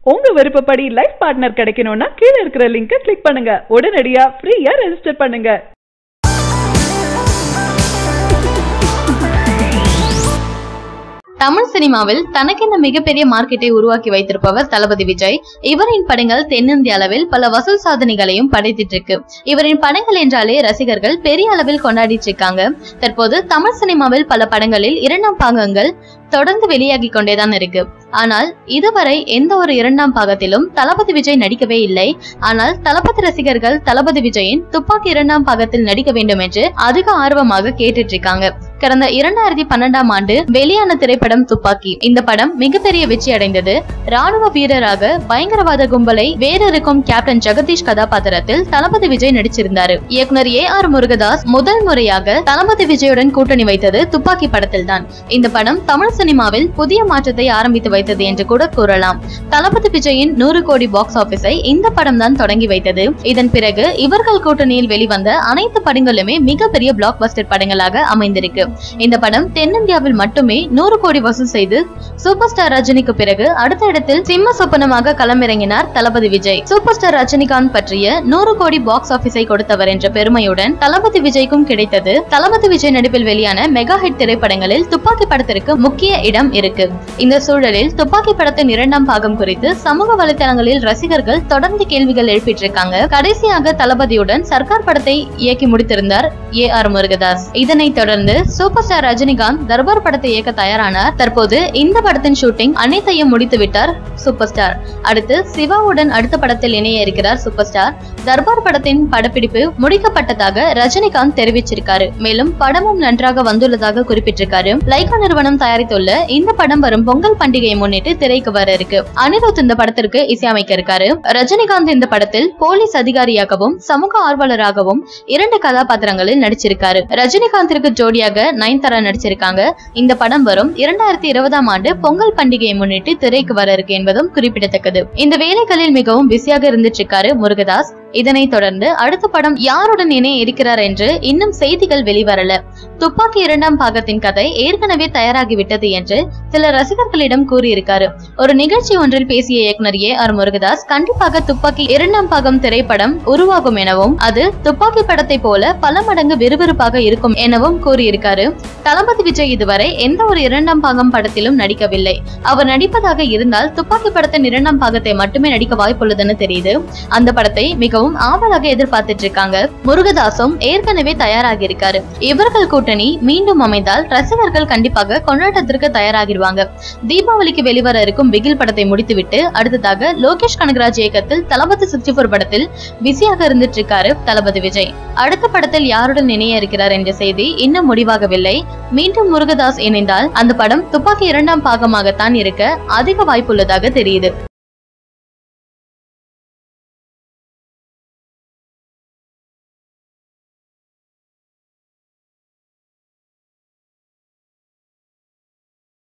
உங்க விருப்பப்படி life partner கிடைக்கணும்னா கீழ இருக்கிற லிங்கை கிளிக் பண்ணுங்க உடனடியா ஃப்ரீயா ரெஜிஸ்டர் பண்ணுங்க தமிழ் சினிமாவில் தனக்கென மிகப்பெரிய மார்க்கெட்டை உருவாக்கி வைத்திருப்பவர் தளபதி விஜய் இவரின் படங்கள் தென்னிந்திய அளவில் பல வசூல் சாதனைகளையும் படைத்திட்டு இருக்கு இவரின் படங்கள் என்றாலே ரசிகர்கள் பெரிய அளவில் கொண்டாடிட்டு இருக்காங்க தற்போது தமிழ் சினிமாவில் பல படங்களில் இரண்டாம் பாகங்கள் தொடர்ந்து வெளியாகி கொண்டேதான் இருக்கு ஆனால் இதுவரை எந்த ஒரு இரண்டாம் பாகத்திலும் தளபதி விஜய் நடிக்கவே இல்லை ஆனால் தளபதி ரசிகர்கள் தளபதி விஜயின் துப்பாக்கி இரண்டாம் பாகத்தில் நடிக்க வேண்டும் என்று அதிக ஆர்வமாக கேட்டுட்டு இருக்காங்க கடந்த இரண்டாயிரத்தி பன்னெண்டாம் ஆண்டு வெளியான திரைப்படம் துப்பாக்கி இந்த படம் மிகப்பெரிய வெற்றி அடைந்தது ராணுவ வீரராக பயங்கரவாத கும்பலை வேறிருக்கும் கேப்டன் ஜெகதீஷ் கதாபாத்திரத்தில் தளபதி விஜய் நடிச்சிருந்தாரு இயக்குனர் ஏ ஆர் முருகதாஸ் முதல் முறையாக தளபதி விஜயுடன் கூட்டணி வைத்தது துப்பாக்கி படத்தில் தான் இந்த படம் தமிழ் சினிமாவில் புதிய மாற்றத்தை ஆரம்பித்து வைத்தது என்று கூட கூறலாம் தளபதி விஜயின் நூறு கோடி பாக்ஸ் ஆபீஸை இந்த படம் தான் தொடங்கி வைத்தது இதன் பிறகு இவர்கள் கூட்டணியில் வெளிவந்த அனைத்து படங்களுமே மிகப்பெரிய பிளாக் பஸ்டர் படங்களாக அமைந்திருக்கு இந்த படம் தென்னிந்தியாவில் மட்டுமே நூறு கோடி வசூல் செய்து சூப்பர் ஸ்டார் ரஜினிக்கு பிறகு அடுத்த இடத்தில் சிம்ம சொப்பனமாக களமிறங்கினார் தளபதி விஜய் சூப்பர் ஸ்டார் ரஜினிகாந்த் பற்றிய நூறு கோடி பாக்ஸ் ஆபீஸை கொடுத்தவர் என்ற பெருமையுடன் தளபதி விஜய்க்கும் கிடைத்தது தளபதி விஜய் நடிப்பில் வெளியான மெகா ஹிட் திரைப்படங்களில் துப்பாக்கி படத்திற்கு முக்கிய இடம் இருக்கு இந்த சூழலில் துப்பாக்கி படத்தின் இரண்டாம் பாகம் குறித்து சமூக வலைதளங்களில் ரசிகர்கள் தொடர்ந்து கேள்விகள் எழுப்பிட்டு இருக்காங்க கடைசியாக தளபதியுடன் சர்க்கார் படத்தை இயக்கி முடித்திருந்தார் ஏ ஆர் முருகதாஸ் இதனைத் தொடர்ந்து சூப்பர் ஸ்டார் ரஜினிகாந்த் தர்பார் படத்தை இயக்க தயாரானார் தற்போது இந்த படத்தின் ஷூட்டிங் அனைத்தையும் முடித்து விட்டார் சூப்பர் ஸ்டார் அடுத்து சிவாவுடன் அடுத்த படத்தில் இணைய இருக்கிறார் சூப்பர் ஸ்டார் தர்பார் படத்தின் படப்பிடிப்பு முடிக்கப்பட்டதாக ரஜினிகாந்த் தெரிவிச்சிருக்காரு மேலும் படமும் நன்றாக வந்துள்ளதாக குறிப்பிட்டிருக்காரு லைகா நிறுவனம் தயாரித்துள்ள இந்த படம் வரும் பொங்கல் பண்டிகையை முன்னிட்டு திரைக்கு வர இருக்கு அனிருத் இந்த படத்திற்கு இசையமைக்க இருக்காரு ரஜினிகாந்த் இந்த படத்தில் போலீஸ் அதிகாரியாகவும் சமூக ஆர்வலராகவும் இரண்டு கதாபாத்திரங்களில் நடிச்சிருக்காரு ரஜினிகாந்திற்கு ஜோடியாக நயன்தாரா நடிச்சிருக்காங்க இந்த படம் வரும் இரண்டாயிரத்தி இருபதாம் ஆண்டு பொங்கல் பண்டிகையை முன்னிட்டு திரைக்கு வர இருக்கு என்பதும் குறிப்பிடத்தக்கது இந்த வேலைகளில் மிகவும் பிஸியாக இருந்துட்டு இருக்காரு முருகதாஸ் இதனைத் தொடர்ந்து அடுத்த படம் யாருடன் இணைய இருக்கிறார் என்று இன்னும் செய்திகள் வெளிவரல துப்பாக்கி இரண்டாம் பாகத்தின் கதை ஏற்கனவே தயாராகிவிட்டது என்று சில ரசிகர்களிடம் கூறியிருக்காரு ஒரு நிகழ்ச்சி ஒன்றில் பேசிய இயக்குனர் ஏ ஆர் முருகதாஸ் கண்டிப்பாக துப்பாக்கி இரண்டாம் பாகம் திரைப்படம் உருவாகும் எனவும் அது துப்பாக்கி படத்தை போல பல மடங்கு விறுவிறுப்பாக இருக்கும் எனவும் கூறியிருக்காரு தளபதி விஜய் இதுவரை எந்த ஒரு இரண்டாம் பாகம் படத்திலும் நடிக்கவில்லை அவர் நடிப்பதாக இருந்தால் துப்பாக்கி படத்தின் இரண்டாம் பாகத்தை மட்டுமே நடிக்க வாய்ப்புள்ளதுன்னு தெரியுது அந்த படத்தை மிகவும் ஆவலாக எதிர்பார்த்துட்டு இருக்காங்க முருகதாசும் ஏற்கனவே தயாராகி இருக்காரு இவர்கள் கூட்டணி மீண்டும் அமைந்தால் ரசிகர்கள் கண்டிப்பாக கொண்டாட்டத்திற்கு தயாராகிடுவாங்க தீபாவளிக்கு வெளிவர இருக்கும் பிகில் படத்தை முடித்துவிட்டு அடுத்ததாக லோகேஷ் கனகராஜ் இயக்கத்தில் தளபதி சிக்ஸ்டி போர் படத்தில் பிஸியாக இருந்துட்டு இருக்காரு தளபதி விஜய் அடுத்த படத்தில் யாருடன் இணைய இருக்கிறார் என்ற செய்தி இன்னும் முடிவாகவில்லை மீண்டும் முருகதாஸ் இணைந்தால் அந்த படம் துப்பாக்கி இரண்டாம் பாகமாகத்தான் இருக்க அதிக வாய்ப்புள்ளதாக தெரியுது